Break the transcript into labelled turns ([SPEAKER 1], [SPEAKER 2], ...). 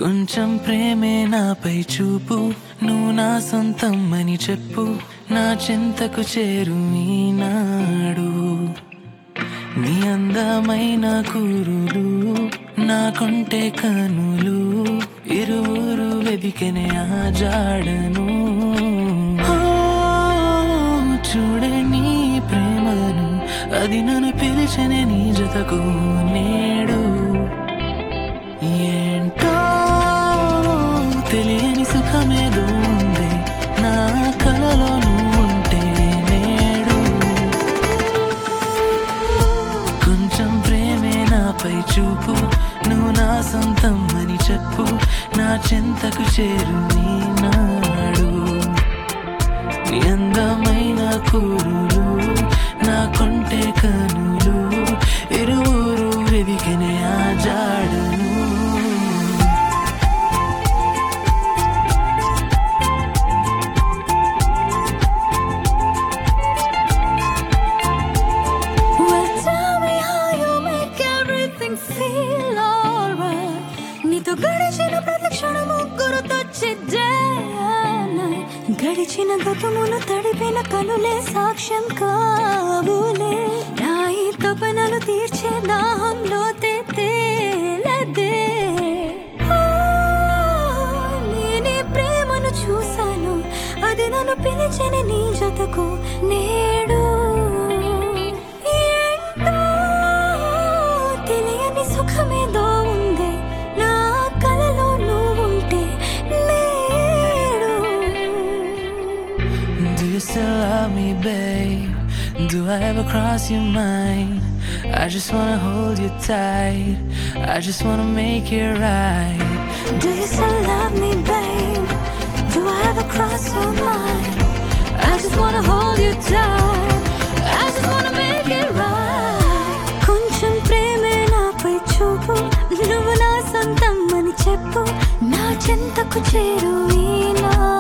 [SPEAKER 1] కొంచెం ప్రేమే నాపై చూపు నువ్వు నా సొంతం అని చెప్పు నా చింతకు చేరు ఈనాడు నీ అందమైన కూరులు నాకుంటే కనులు ఇరువురు వెదికెనే ఆ జాడను ఓ, చూడే నీ ప్రేమను అది నన్ను పిలిచనే నీ జతకు నేడు ఏంటో తెలియని సుఖమేదో ఉంది నా కలలో నువ్వుంటే నేడు కొంచెం ప్రేమే నాపై చూపు నువ్వు నా సొంతం అని చెప్పు నా చింతకు చేరు నాడు నీ అందమైన కూరులు నా కొంటే కనులు ఇరువురు వెదికిన ఆ జాడను
[SPEAKER 2] Well, tell me how you make everything feel alright. నీతో గడిచిన ప్రతి క్షణము గుర్తొచ్చిద్దే గడిచిన గతమును తడిపిన కనులే సాక్ష్యం కావులే నా ఈ తపనలు తీర్చే దాహంలో తేలదే నేనే ప్రేమను చూశాను అది నన్ను పిలిచని నీ జతకు నేడు ఏంటో తెలియని సుఖమేదో ఉంది నా కలలో నువ్వుంటే నేడు
[SPEAKER 1] Do you still love me, babe? Do I ever cross your mind? I just wanna hold you tight. I just wanna make it right.
[SPEAKER 2] Do you still love me, babe? Do I ever cross your mind? I just wanna hold you tight. I just wanna make it right. కొంచెం ప్రేమే నాపై చూపు నువ్వు నా సొంతం అని చెప్పు నా చెంతకు చేరు ఈనా